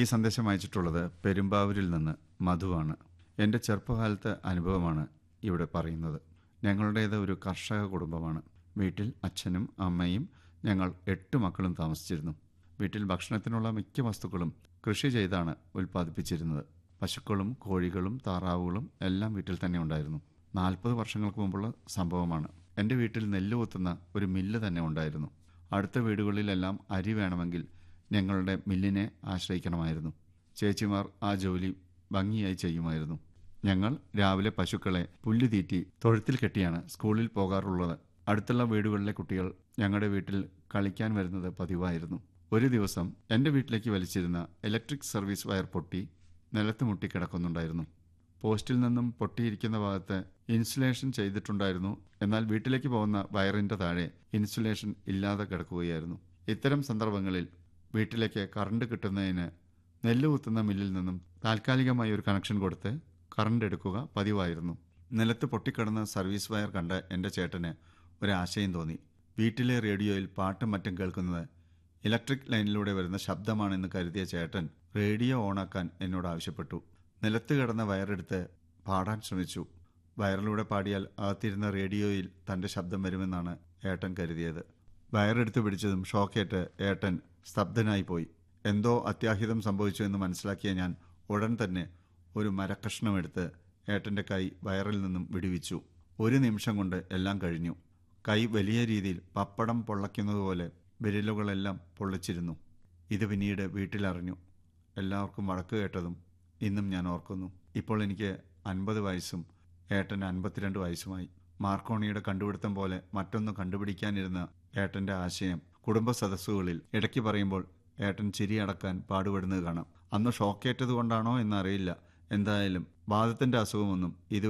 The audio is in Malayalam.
ഈ സന്ദേശം അയച്ചിട്ടുള്ളത് പെരുമ്പാവൂരിൽ നിന്ന് മധുവാണ് എൻ്റെ ചെറുപ്പകാലത്തെ അനുഭവമാണ് ഇവിടെ പറയുന്നത് ഞങ്ങളുടേത് ഒരു കർഷക കുടുംബമാണ് വീട്ടിൽ അച്ഛനും അമ്മയും ഞങ്ങൾ എട്ട് മക്കളും താമസിച്ചിരുന്നു വീട്ടിൽ ഭക്ഷണത്തിനുള്ള മിക്ക വസ്തുക്കളും കൃഷി ചെയ്താണ് ഉൽപ്പാദിപ്പിച്ചിരുന്നത് പശുക്കളും കോഴികളും താറാവുകളും എല്ലാം വീട്ടിൽ തന്നെ ഉണ്ടായിരുന്നു നാൽപ്പത് വർഷങ്ങൾക്ക് മുമ്പുള്ള സംഭവമാണ് എൻ്റെ വീട്ടിൽ നെല്ല് കൊത്തുന്ന ഒരു മില്ല് തന്നെ ഉണ്ടായിരുന്നു അടുത്ത വീടുകളിലെല്ലാം അരി വേണമെങ്കിൽ ഞങ്ങളുടെ മില്ലിനെ ആശ്രയിക്കണമായിരുന്നു ചേച്ചിമാർ ആ ജോലി ഭംഗിയായി ചെയ്യുമായിരുന്നു ഞങ്ങൾ രാവിലെ പശുക്കളെ പുല്ല് തീറ്റി തൊഴുത്തിൽ കെട്ടിയാണ് സ്കൂളിൽ പോകാറുള്ളത് അടുത്തുള്ള വീടുകളിലെ കുട്ടികൾ ഞങ്ങളുടെ വീട്ടിൽ കളിക്കാൻ വരുന്നത് പതിവായിരുന്നു ഒരു ദിവസം എൻ്റെ വീട്ടിലേക്ക് വലിച്ചിരുന്ന ഇലക്ട്രിക് സർവീസ് വയർ പൊട്ടി നിലത്ത് മുട്ടിക്കിടക്കുന്നുണ്ടായിരുന്നു പോസ്റ്റിൽ നിന്നും പൊട്ടിയിരിക്കുന്ന ഭാഗത്ത് ഇൻസുലേഷൻ ചെയ്തിട്ടുണ്ടായിരുന്നു എന്നാൽ വീട്ടിലേക്ക് പോകുന്ന വയറിന്റെ താഴെ ഇൻസുലേഷൻ ഇല്ലാതെ കിടക്കുകയായിരുന്നു ഇത്തരം സന്ദർഭങ്ങളിൽ വീട്ടിലേക്ക് കറണ്ട് കിട്ടുന്നതിന് നെല്ല് കുത്തുന്ന മില്ലിൽ നിന്നും താൽക്കാലികമായി ഒരു കണക്ഷൻ കൊടുത്ത് കറണ്ട് എടുക്കുക പതിവായിരുന്നു നിലത്ത് പൊട്ടിക്കിടന്ന സർവീസ് വയർ കണ്ട എൻ്റെ ചേട്ടന് ഒരാശയം തോന്നി വീട്ടിലെ റേഡിയോയിൽ പാട്ടും മറ്റും കേൾക്കുന്നത് ഇലക്ട്രിക് ലൈനിലൂടെ വരുന്ന ശബ്ദമാണെന്ന് കരുതിയ ചേട്ടൻ റേഡിയോ ഓണാക്കാൻ എന്നോട് ആവശ്യപ്പെട്ടു നിലത്ത് കിടന്ന വയറെടുത്ത് പാടാൻ ശ്രമിച്ചു വയറിലൂടെ പാടിയാൽ അകത്തിരുന്ന റേഡിയോയിൽ തൻ്റെ ശബ്ദം വരുമെന്നാണ് ഏട്ടൻ കരുതിയത് വയറെടുത്ത് പിടിച്ചതും ഷോക്കേറ്റ് ഏട്ടൻ സ്തബ്ധനായി പോയി എന്തോ അത്യാഹിതം സംഭവിച്ചു എന്ന് മനസ്സിലാക്കിയ ഞാൻ ഉടൻ തന്നെ ഒരു മരക്കഷ്ണം എടുത്ത് ഏട്ടൻ്റെ കൈ വയറിൽ നിന്നും വിടുവിച്ചു ഒരു നിമിഷം കൊണ്ട് എല്ലാം കഴിഞ്ഞു കൈ വലിയ രീതിയിൽ പപ്പടം പൊള്ളയ്ക്കുന്നതുപോലെ വിരലുകളെല്ലാം പൊള്ളിച്ചിരുന്നു ഇത് പിന്നീട് വീട്ടിലറിഞ്ഞു എല്ലാവർക്കും വഴക്ക് കേട്ടതും ഇന്നും ഞാൻ ഓർക്കുന്നു ഇപ്പോൾ എനിക്ക് അൻപത് വയസ്സും ഏട്ടന് അൻപത്തിരണ്ട് വയസ്സുമായി മാർക്കോണിയുടെ കണ്ടുപിടുത്തം പോലെ മറ്റൊന്ന് കണ്ടുപിടിക്കാനിരുന്ന ഏട്ടന്റെ ആശയം കുടുംബ സദസ്സുകളിൽ ഇടയ്ക്ക് പറയുമ്പോൾ ഏട്ടൻ ചിരി അടക്കാൻ പാടുപെടുന്നത് കാണാം അന്ന് ഷോക്കേറ്റത് കൊണ്ടാണോ എന്നറിയില്ല എന്തായാലും വാദത്തിന്റെ അസുഖമൊന്നും ഇത്